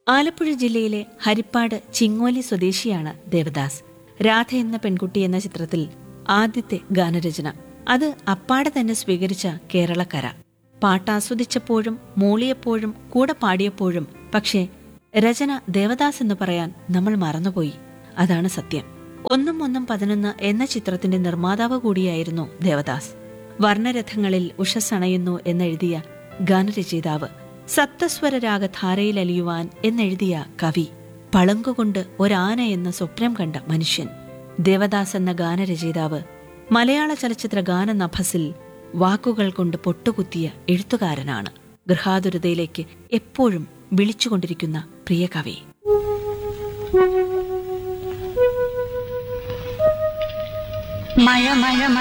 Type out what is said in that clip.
ആലപ്പുഴ ജില്ലയിലെ ഹരിപ്പാട് ചിങ്ങോലി സ്വദേശിയാണ് ദേവദാസ് രാധ എന്ന പെൺകുട്ടി എന്ന ചിത്രത്തിൽ ആദ്യത്തെ ഗാനരചന അത് അപ്പാടെ തന്നെ സ്വീകരിച്ച കേരളക്കര പാട്ടാസ്വദിച്ചപ്പോഴും മൂളിയപ്പോഴും കൂടെ പാടിയപ്പോഴും പക്ഷേ രചന ദേവദാസ് എന്ന് പറയാൻ നമ്മൾ മറന്നുപോയി അതാണ് സത്യം ഒന്നും ഒന്നും പതിനൊന്ന് എന്ന ചിത്രത്തിന്റെ നിർമ്മാതാവ് കൂടിയായിരുന്നു ദേവദാസ് വർണ്ണരഥങ്ങളിൽ ഉഷസ്സണയുന്നു എന്നെഴുതിയ ഗാനരചയിതാവ് സപ്തസ്വര രാഗധാരയിൽ അലിയുവാൻ എന്നെഴുതിയ കവി പളങ്കുകൊണ്ട് ഒരാന എന്ന സ്വപ്നം കണ്ട മനുഷ്യൻ ദേവദാസ് എന്ന ഗാനരചയിതാവ് മലയാള ചലച്ചിത്ര ഗാനനഭസിൽ വാക്കുകൾ കൊണ്ട് പൊട്ടുകുത്തിയ എഴുത്തുകാരനാണ് ഗൃഹാതുരതയിലേക്ക് എപ്പോഴും വിളിച്ചുകൊണ്ടിരിക്കുന്ന പ്രിയ കവി മഴ മഴ മഴ